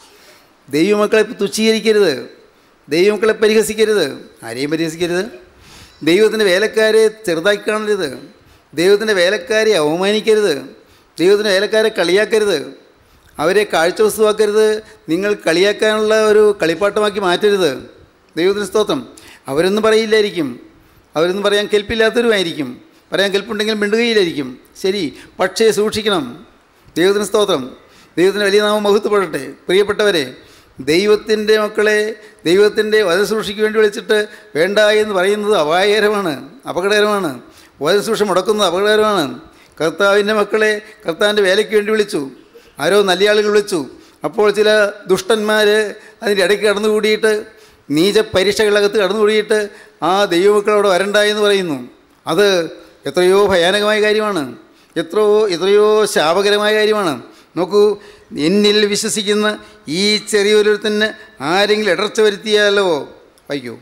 D: ദൈവമക്കളെ തുച്ഛീകരിക്കരുത് ദൈവമക്കളെ പരിഹസിക്കരുത് ആരെയും പരിഹസിക്കരുത് ദൈവത്തിൻ്റെ വേലക്കാരെ ചെറുതാക്കി കാണരുത് ദൈവത്തിൻ്റെ വേലക്കാരെ അവമാനിക്കരുത് ദൈവത്തിൻ്റെ വേലക്കാരെ കളിയാക്കരുത് അവരെ കാഴ്ചവസ്തുവാക്കരുത് നിങ്ങൾ കളിയാക്കാനുള്ള ഒരു കളിപ്പാട്ടമാക്കി മാറ്റരുത് ദൈവത്തിന് സ്തോത്രം അവരൊന്നും പറയില്ലായിരിക്കും അവരൊന്നും പറയാൻ കെൽപ്പില്ലാത്തവരുമായിരിക്കും പറയാൻ കെൽപ്പുണ്ടെങ്കിൽ മിണ്ടുകയില്ലായിരിക്കും ശരി പക്ഷേ സൂക്ഷിക്കണം ദൈവത്തിന് സ്തോത്രം ദൈവത്തിന് വലിയ നാമം മഹത്വപ്പെടട്ടെ പ്രിയപ്പെട്ടവരെ ദൈവത്തിൻ്റെ മക്കളെ ദൈവത്തിൻ്റെ വധശുശ്രൂഷയ്ക്ക് വേണ്ടി വിളിച്ചിട്ട് വേണ്ട എന്ന് പറയുന്നത് അപായകരമാണ് അപകടകരമാണ് വധശുശ്രൂഷ മുടക്കുന്നത് അപകടകരമാണ് കർത്താവിൻ്റെ മക്കളെ കർത്താവിൻ്റെ വേലയ്ക്ക് വേണ്ടി വിളിച്ചു ആരോ നല്ല ആളുകൾ വിളിച്ചു അപ്പോൾ ചില ദുഷ്ടന്മാർ അതിൻ്റെ ഇടയ്ക്ക് കടന്നുകൂടിയിട്ട് നീച പരീക്ഷകളകത്ത് കടന്നുകൂടിയിട്ട് ആ ദൈവമക്കളോട് വരണ്ട എന്ന് പറയുന്നു അത് എത്രയോ ഭയാനകമായ കാര്യമാണ് എത്രയോ എത്രയോ ശാപകരമായ കാര്യമാണ് നോക്കൂ എന്നിൽ വിശ്വസിക്കുന്ന ഈ ചെറിയൊരുത്തന് ആരെങ്കിലും ഇടർച്ച വരുത്തിയാലോ വയ്ക്കൂ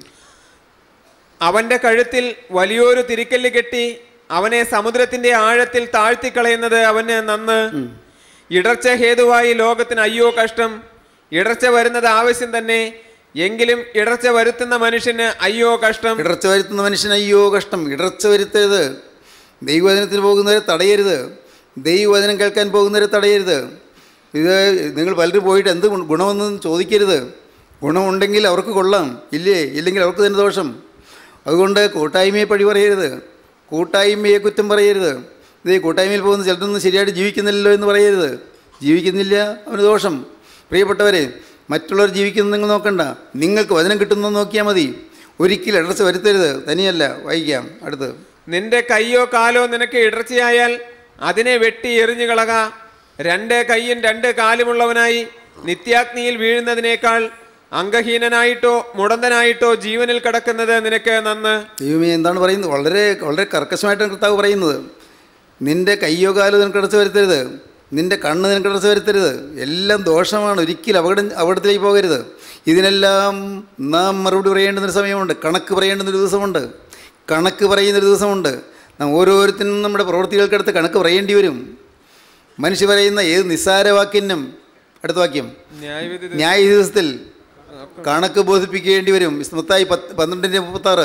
E: അവന്റെ കഴുത്തിൽ വലിയൊരു തിരിക്കല്ല് കെട്ടി അവനെ സമുദ്രത്തിന്റെ ആഴത്തിൽ താഴ്ത്തിക്കളയുന്നത് അവന് നന്ന് ഇടർച്ച ഹേതുവായി ലോകത്തിന് അയ്യോ കഷ്ടം ഇടർച്ച വരുന്നത് ആവശ്യം തന്നെ എങ്കിലും ഇടർച്ച വരുത്തുന്ന മനുഷ്യന് അയ്യോ കഷ്ടം
D: ഇടർച്ച വരുത്തുന്ന മനുഷ്യൻ അയ്യോ കഷ്ടം ഇടർച്ച വരുത്തരുത് ദൈവവചനത്തിന് പോകുന്നവരെ തടയരുത് ദൈവവചനം കേൾക്കാൻ പോകുന്നവരെ തടയരുത് ഇത് നിങ്ങൾ പലരും പോയിട്ട് എന്ത് ഗുണ- ഗുണമെന്ന് ചോദിക്കരുത് ഗുണമുണ്ടെങ്കിൽ അവർക്ക് കൊള്ളാം ഇല്ലേ ഇല്ലെങ്കിൽ അവർക്ക് തന്നെ ദോഷം അതുകൊണ്ട് കൂട്ടായ്മയെ പഴി പറയരുത് കൂട്ടായ്മയെ കുറ്റം പറയരുത് ഇത് കൂട്ടായ്മയിൽ പോകുന്ന ചിലരൊന്നും ശരിയായിട്ട് ജീവിക്കുന്നില്ലല്ലോ എന്ന് പറയരുത് ജീവിക്കുന്നില്ല അവന് ദോഷം പ്രിയപ്പെട്ടവരെ മറ്റുള്ളവർ ജീവിക്കുന്നത് നിങ്ങൾ നോക്കണ്ട നിങ്ങൾക്ക് വചനം കിട്ടുന്നത് നോക്കിയാൽ മതി ഒരിക്കലും ഇടർച്ച വരുത്തരുത് തനിയല്ല വായിക്കാം അടുത്ത്
E: നിന്റെ കയ്യോ കാലോ നിനക്ക് ഇടർച്ചയായാൽ അതിനെ വെട്ടി എറിഞ്ഞു കളക രണ്ട് കൈയും രണ്ട് കാലുമുള്ളവനായി നിത്യാഗ്നിയിൽ വീഴുന്നതിനേക്കാൾ അംഗഹീനനായിട്ടോ മുടന്തനായിട്ടോ ജീവനിൽ കിടക്കുന്നത് നിനക്ക് നന്ന്
D: ദൈവമേ എന്താണ് പറയുന്നത് വളരെ വളരെ കർക്കശമായിട്ടാണ് കർത്താവ് പറയുന്നത് നിന്റെ കയ്യോ കാലോ നിനക്ക് ഇടർച്ച വരുത്തരുത് നിന്റെ കണ്ണ് നിനക്ക് ഇടർച്ച വരുത്തരുത് എല്ലാം ദോഷമാണ് ഒരിക്കലും അപകടം അപകടത്തിലേക്ക് പോകരുത് ഇതിനെല്ലാം നാം മറുപടി പറയേണ്ടുന്നൊരു സമയമുണ്ട് കണക്ക് പറയേണ്ടുന്നൊരു ദിവസമുണ്ട് കണക്ക് പറയുന്നൊരു ദിവസമുണ്ട് നാം ഓരോരുത്തരും നമ്മുടെ പ്രവൃത്തികൾക്കടുത്ത് കണക്ക് പറയേണ്ടി വരും മനുഷ്യ പറയുന്ന ഏത് നിസ്സാര വാക്കിനും അടുത്ത വാക്യം
E: ന്യായവിധി
D: ന്യായ ദിവസത്തിൽ കണക്ക് ബോധിപ്പിക്കേണ്ടി വരും മത്തായി പത്ത് പന്ത്രണ്ടിൻ്റെ മുപ്പത്താറ്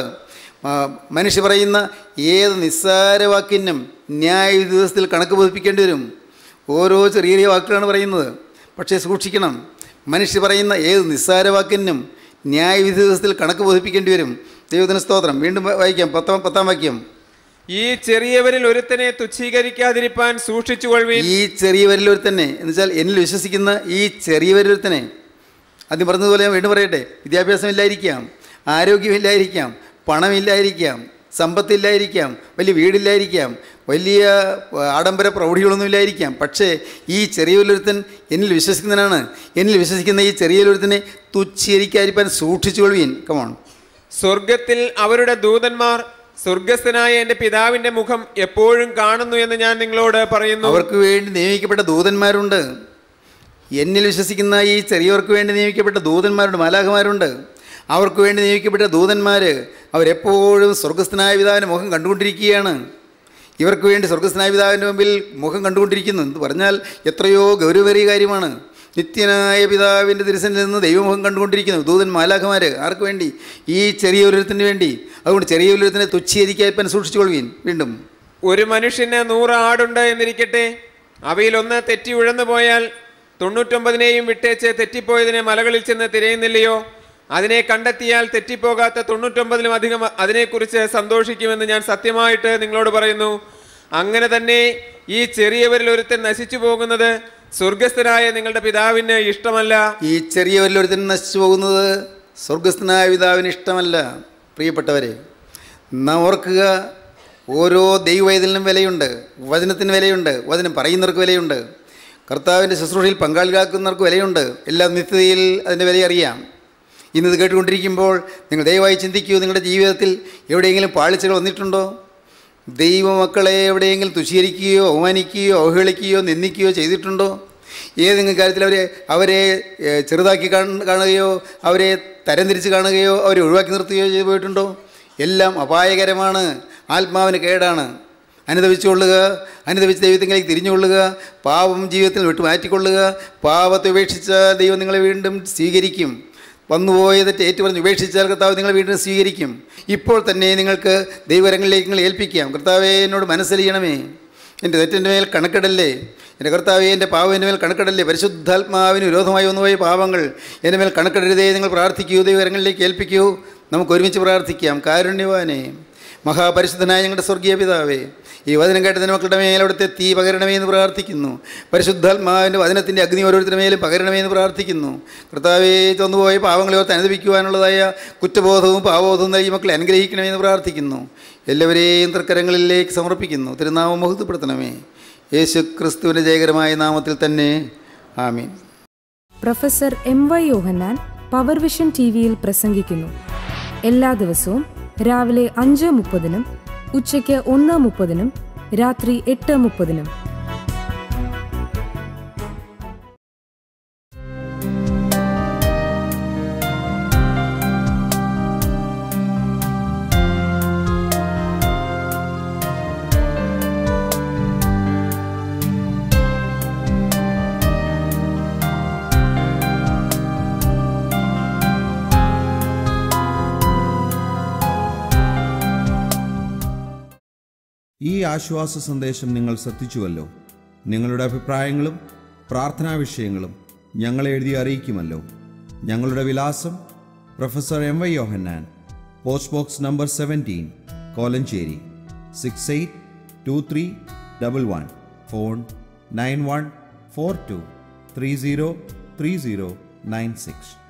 D: മനുഷ്യ പറയുന്ന ഏത് നിസ്സാര വാക്കിനും ന്യായ ദിവസത്തിൽ കണക്ക് ബോധിപ്പിക്കേണ്ടി വരും ഓരോ ചെറിയ ചെറിയ വാക്കുകളാണ് പറയുന്നത് പക്ഷേ സൂക്ഷിക്കണം മനുഷ്യ പറയുന്ന ഏത് നിസ്സാര വാക്കിനും ന്യായവിധി ദിവസത്തിൽ കണക്ക് ബോധിപ്പിക്കേണ്ടി വരും ദൈവത്തിന് സ്തോത്രം വീണ്ടും വാ- വായിക്കാം പത്താം പത്താം വാക്യം
E: ഈ ചെറിയവരിൽ ഒരുത്തനെ തുച്ഛീകരിക്കാതിരിപ്പാൻ സൂക്ഷിച്ചുകൊള്ളുവീൻ
D: ഈ ചെറിയവരിലൊരു തന്നെ എന്ന് വെച്ചാൽ എന്നിൽ വിശ്വസിക്കുന്ന ഈ ചെറിയവരിലൊരു തന്നെ ആദ്യം പറഞ്ഞതുപോലെ ഞാൻ വീണ്ടും പറയട്ടെ വിദ്യാഭ്യാസമില്ലായിരിക്കാം ആരോഗ്യമില്ലായിരിക്കാം പണമില്ലായിരിക്കാം സമ്പത്തില്ലായിരിക്കാം വലിയ വീടില്ലായിരിക്കാം വലിയ ആഡംബര പ്രൗഢികളൊന്നും ഇല്ലായിരിക്കാം പക്ഷേ ഈ ചെറിയൊരുത്തൻ എന്നിൽ വിശ്വസിക്കുന്നതിനാണ് എന്നിൽ വിശ്വസിക്കുന്ന ഈ ചെറിയൊരുത്തനെ തുച്ഛീകരിക്കാതിരിക്കാൻ സൂക്ഷിച്ചുകൊള്ളുവീൻ കമോൺ
E: സ്വർഗത്തിൽ അവരുടെ ദൂതന്മാർ സ്വർഗസ്ഥനായ എന്റെ പിതാവിന്റെ മുഖം എപ്പോഴും കാണുന്നു എന്ന് ഞാൻ നിങ്ങളോട് പറയുന്നു
D: അവർക്ക് വേണ്ടി നിയമിക്കപ്പെട്ട ദൂതന്മാരുണ്ട് എന്നിൽ വിശ്വസിക്കുന്ന ഈ ചെറിയവർക്ക് വേണ്ടി നിയമിക്കപ്പെട്ട ദൂതന്മാരുണ്ട് മാലാഖമാരുണ്ട് അവർക്ക് വേണ്ടി നിയമിക്കപ്പെട്ട ദൂതന്മാർ അവരെപ്പോഴും സ്വർഗസ്ഥനായ പിതാവിൻ്റെ മുഖം കണ്ടുകൊണ്ടിരിക്കുകയാണ് ഇവർക്ക് വേണ്ടി സ്വർഗസ്ഥനായ പിതാവിൻ്റെ മുമ്പിൽ മുഖം കണ്ടുകൊണ്ടിരിക്കുന്നു എന്ന് പറഞ്ഞാൽ എത്രയോ ഗൗരവമേറിയ കാര്യമാണ് നിത്യനായ പിതാവിൻ്റെ തിരുസനിൽ നിന്ന് ദൈവമുഖം കണ്ടുകൊണ്ടിരിക്കുന്നു ദൂതൻ മാലാഖമാർ ആർക്ക് വേണ്ടി ഈ ചെറിയ ഒരുത്തിന് വേണ്ടി അതുകൊണ്ട് ചെറിയ ഒരുത്തിനെ തുച്ഛീകരിക്കാൻ സൂക്ഷിച്ചുകൊള്ളുവീൻ വീണ്ടും
E: ഒരു മനുഷ്യന് നൂറ് ആടുണ്ട് എന്നിരിക്കട്ടെ അവയിൽ ഒന്ന് തെറ്റി ഉഴന്നു പോയാൽ തൊണ്ണൂറ്റൊമ്പതിനെയും വിട്ടേച്ച് തെറ്റിപ്പോയതിനെ മലകളിൽ ചെന്ന് തിരയുന്നില്ലയോ അതിനെ കണ്ടെത്തിയാൽ തെറ്റിപ്പോകാത്ത തൊണ്ണൂറ്റൊമ്പതിലും അധികം അതിനെക്കുറിച്ച് സന്തോഷിക്കുമെന്ന് ഞാൻ സത്യമായിട്ട് നിങ്ങളോട് പറയുന്നു അങ്ങനെ തന്നെ ഈ ചെറിയവരിൽ ഒരുത്തൻ നശിച്ചു പോകുന്നത് സ്വർഗസ്ഥനായ നിങ്ങളുടെ പിതാവിന് ഇഷ്ടമല്ല
D: ഈ ചെറിയവരിലൊരുത്തൻ നശിച്ചു പോകുന്നത് സ്വർഗസ്ഥനായ പിതാവിന് ഇഷ്ടമല്ല പ്രിയപ്പെട്ടവരെ നാം ഓർക്കുക ഓരോ ദൈവവേദലിനും വിലയുണ്ട് വചനത്തിന് വിലയുണ്ട് വചനം പറയുന്നവർക്ക് വിലയുണ്ട് കർത്താവിൻ്റെ ശുശ്രൂഷയിൽ പങ്കാളികളാക്കുന്നവർക്ക് വിലയുണ്ട് എല്ലാ നിത്യതയിൽ അതിൻ്റെ വില അറിയാം ഇന്നത് കേട്ടുകൊണ്ടിരിക്കുമ്പോൾ നിങ്ങൾ ദയവായി ചിന്തിക്കൂ നിങ്ങളുടെ ജീവിതത്തിൽ എവിടെയെങ്കിലും പാളിച്ചകൾ വന്നിട്ടുണ്ടോ ദൈവമക്കളെ എവിടെയെങ്കിലും തുച്ഛീകരിക്കുകയോ അവമാനിക്കുകയോ അവഹേളിക്കുകയോ നിന്ദിക്കുകയോ ചെയ്തിട്ടുണ്ടോ ഏതെങ്കിലും കാര്യത്തിൽ അവരെ അവരെ ഏഹ്, ചെറുതാക്കി കാണ- കാണുകയോ അവരെ തരംതിരിച്ച് കാണുകയോ അവരെ ഒഴിവാക്കി നിർത്തുകയോ ചെയ്തു പോയിട്ടുണ്ടോ എല്ലാം അപായകരമാണ് ആത്മാവിന് കേടാണ് അനുദവിച്ചുകൊള്ളുക അനുദവിച്ച് ദൈവത്തിലേക്ക് തിരിഞ്ഞുകൊള്ളുക പാപം ജീവിതത്തിൽ വിട്ടു മാറ്റിക്കൊള്ളുക പാപത്തെ ഉപേക്ഷിച്ച ദൈവം നിങ്ങളെ വീണ്ടും സ്വീകരിക്കും വന്നുപോയ തെറ്റ് ഏറ്റുപറഞ്ഞ് ഉപേക്ഷിച്ചാൽ കർത്താവ് നിങ്ങളെ വീണ്ടും സ്വീകരിക്കും ഇപ്പോൾ തന്നെ നിങ്ങൾക്ക് ദൈവരങ്ങളിലേക്ക് നിങ്ങൾ ഏൽപ്പിക്കാം കർത്താവെ എന്നോട് മനസ്സലിയണമേ എൻ്റെ തെറ്റിൻ്റെ മേൽ കണക്കിടല്ലേ എൻ്റെ കർത്താവെ എൻ്റെ പാവം എൻ്റെ മേൽ കണക്കിടല്ലേ പരിശുദ്ധാത്മാവിന് വിരോധമായി വന്നുപോയ പാപങ്ങൾ എൻ്റെ മേൽ കണക്കിടരുതേ നിങ്ങൾ പ്രാർത്ഥിക്കൂ ദൈവരങ്ങളിലേക്ക് ഏൽപ്പിക്കൂ നമുക്ക് ഒരുമിച്ച് പ്രാർത്ഥിക്കാം കാരുണ്യവാനേ മഹാപരിശുദ്ധനായ ഞങ്ങളുടെ സ്വർഗീയ പിതാവേ ഈ വചനം കേട്ടതിന് മക്കളുടെ മേൽ അവിടുത്തെ തീ പകരണമേ എന്ന് പ്രാർത്ഥിക്കുന്നു പരിശുദ്ധാത്മാവിൻ്റെ വചനത്തിൻ്റെ അഗ്നി ഓരോരുത്തരുടെ മേലും പകരണമേ എന്ന് പ്രാർത്ഥിക്കുന്നു കർത്താവേ തന്നുപോയ പാവങ്ങളെ ഓർത്ത് അനുഭവിക്കുവാനുള്ളതായ കുറ്റബോധവും പാവബോധവും നൽകി മക്കളെ അനുഗ്രഹിക്കണമേ എന്ന് പ്രാർത്ഥിക്കുന്നു എല്ലാവരെയും തൃക്കരങ്ങളിലേക്ക് സമർപ്പിക്കുന്നു തിരുനാമം മുഹത്വപ്പെടുത്തണമേ യേശു ക്രിസ്തുവിൻ്റെ ജയകരമായ നാമത്തിൽ തന്നെ ആമീൻ
F: professor M Y Yohannan power vision T വിയിൽ പ്രസംഗിക്കുന്നു എല്ലാ ദിവസവും രാവിലെ അഞ്ച് മുപ്പതിനും ഉച്ചയ്ക്ക് ഒന്ന് മുപ്പതിനും രാത്രി എട്ട് മുപ്പതിനും
G: ഈ ആശ്വാസ സന്ദേശം നിങ്ങൾ ശ്രദ്ധിച്ചുവല്ലോ നിങ്ങളുടെ അഭിപ്രായങ്ങളും പ്രാർത്ഥനാ വിഷയങ്ങളും ഞങ്ങളെ എഴുതി അറിയിക്കുമല്ലോ ഞങ്ങളുടെ വിലാസം professor M Y Yohannan post box number seventeen Kolenchery six eight two three double one phone nine one four two three zero three zero nine six